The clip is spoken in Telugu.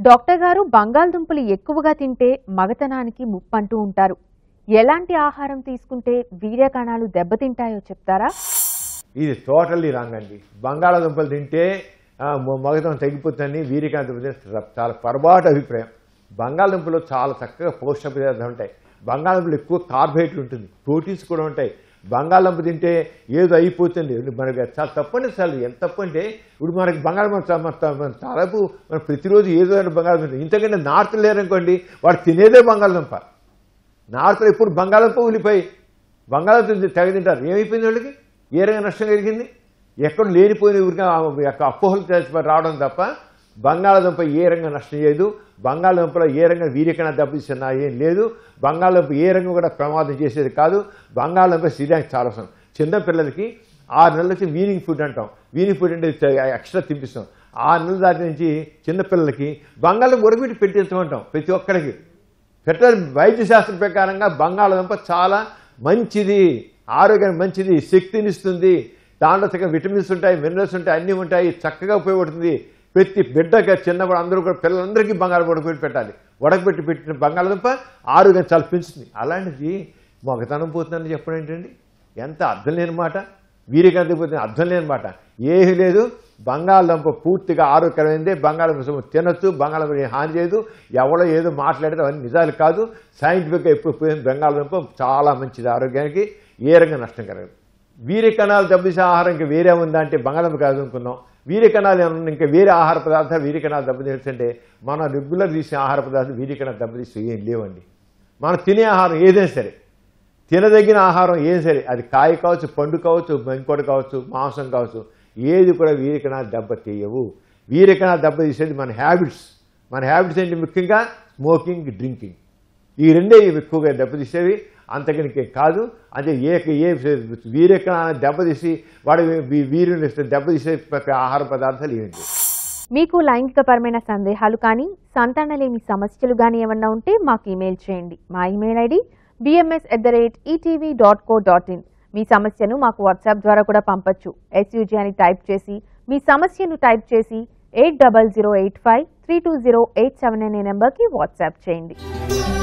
డాక్టర్ గారు బంగాళదుంపలు ఎక్కువగా తింటే మగతనానికి ముప్పంటూ ఉంటారు ఎలాంటి ఆహారం తీసుకుంటే వీర్య కణాలు దెబ్బతింటాయో చెప్తారా ఇది టోటల్లీ రాంగ్ అండి బంగాళాదుంపలు తింటే ఆ, మొ- మగతం తగ్గిపోతుందని వీరికాంత చాలా పొరపాటు అభిప్రాయం బంగాళదుంపలో చాలా చక్కగా పోషక పదార్థాలు ఉంటాయి బంగాళదుంపలు ఎక్కువ కార్బోహైడ్రేట్ ఉంటుంది ప్రోటీన్స్ కూడా ఉంటాయి బంగాళదుంప తింటే ఏదో అయిపోతుంది మనకి చాలా తప్పండి అసలు ఎంత తప్పు అంటే ఇప్పుడు మనకి బంగాళదుంప చా- మన త- మన తలపు మనం ప్రతిరోజు ఏదో ఒకటి బంగాళదుంప తింటాం. ఇంతకంటే నార్త్ లేరనుకోండి వాడు తినేదే బంగాళదుంప నార్త్లో ఎప్పుడు బంగాళదుంప ఉల్లిపాయ బంగాళదుంప తెగ తింటారు ఏమైపోయింది వాళ్ళకి ఏ రకంగా నష్టం కలిగింది ఎక్కడ లేనిపోయిన ఊరికే ఆ యొక్క అపోహలు తెలిసి రావడం తప్ప బంగాళదుంప ఏ రంగా నష్టం చేయదు బంగాళదుంపలో ఏ రంగా వీరికైనా దెబ్బతీస్తున్నా ఏం లేదు బంగాళదుంప ఏ రంగం కూడా ప్రమాదం చేసేది కాదు బంగాళదుంప శరీరానికి చాలా అవసరం చిన్న పిల్లలకి ఆరు నెలల నుంచి వీనింగ్ ఫుడ్ అంటాం వీనింగ్ ఫుడ్ అంటే ఎక్స్ట్రా తినిపిస్తాం ఆరు నెలల దాటి నుంచి చిన్నపిల్లలకి బంగాళదుంప ఉడకబెట్టి పెట్టించమంటాం ప్రతి ఒక్కరికి పెట్టాలి వైద్య శాస్త్రం ప్రకారంగా బంగాళదుంప చాలా మంచిది ఆరోగ్యానికి మంచిది శక్తినిస్తుంది దాంట్లో చక్కగా విటమిన్స్ ఉంటాయి మినరల్స్ ఉంటాయి అన్నీ ఉంటాయి చక్కగా ఉపయోగపడుతుంది ప్రతి బిడ్డగా చిన్నప్పుడు అందరూ కూడా పిల్లలందరికీ బంగాళం ఉడకబెట్టి పెట్టాలి ఉడకబెట్టి పెట్టిన బంగాళదుంప ఆరోగ్యం చాలా పెంచుతుంది అలాంటిది మొగతనం పోతుందని చెప్పడం ఏంటండి ఎంత అర్థం లేని మాట వీరికంత పోతుంది అర్థం లేని మాట ఏమీ లేదు బంగాళదుంప పూర్తిగా ఆరోగ్యకరమైందే బంగాళదుంప తినొచ్చు బంగాళదుంప ఏం హాని చేయదు ఎవడో ఏదో మాట్లాడితే అవన్నీ నిజాలు కాదు సైంటిఫిక్గా ఎప్పుడు పోయింది బంగాళదుంప చాలా మంచిది ఆరోగ్యానికి ఏ రంగా నష్టం కలగదు వీరి కణాలు దెబ్బతీసే ఆహారం ఇంకా వేరే ఉందా అంటే బంగాళదుంప కాదు అనుకున్నాం వీరి కణాలు ఏమన్నా ఇంకా వేరే ఆహార పదార్థాలు వీరి కణాలు దెబ్బతీస్తుంటే మనం రెగ్యులర్ తీసే ఆహార పదార్థాలు వీరి కణాలు దెబ్బతీస్తే ఏం లేవండి మనం తినే ఆహారం ఏదైనా సరే తినదగిన ఆహారం ఏం సరే అది కాయ కావచ్చు పండు కావచ్చు ఇంకోటి కావచ్చు మాంసం కావచ్చు ఏది కూడా వీరికణాలు దెబ్బతీయవు వీరికణాలు దెబ్బతీసేది మన హ్యాబిట్స్ మన హ్యాబిట్స్ ఏంటి ముఖ్యంగా స్మోకింగ్ డ్రింకింగ్ ఈ రెండే ఇవి ఎక్కువగా దెబ్బతీసేవి అంతకనికి కాదు అదే ఏ ఏ వీరికణాన్ని దెబ్బతీసి వాడి వీ- వీరిని దెబ్బతీసే ఆహార పదార్థాలు ఏంటి మీకు లైంగికపరమైన సందేహాలు కానీ సంతానలేమి సమస్యలు కానీ ఏమన్నా ఉంటే మాకు ఇమెయిల్ చేయండి మా email ID BMS at the rate ETV dot co dot in మీ సమస్యను మాకు వాట్సాప్ ద్వారా కూడా పంపొచ్చు ఎస్యూజీ అని టైప్ చేసి మీ సమస్యను టైప్ చేసి eight double zero eight five three two zero eight seven అనే నెంబర్కి వాట్సాప్ చేయండి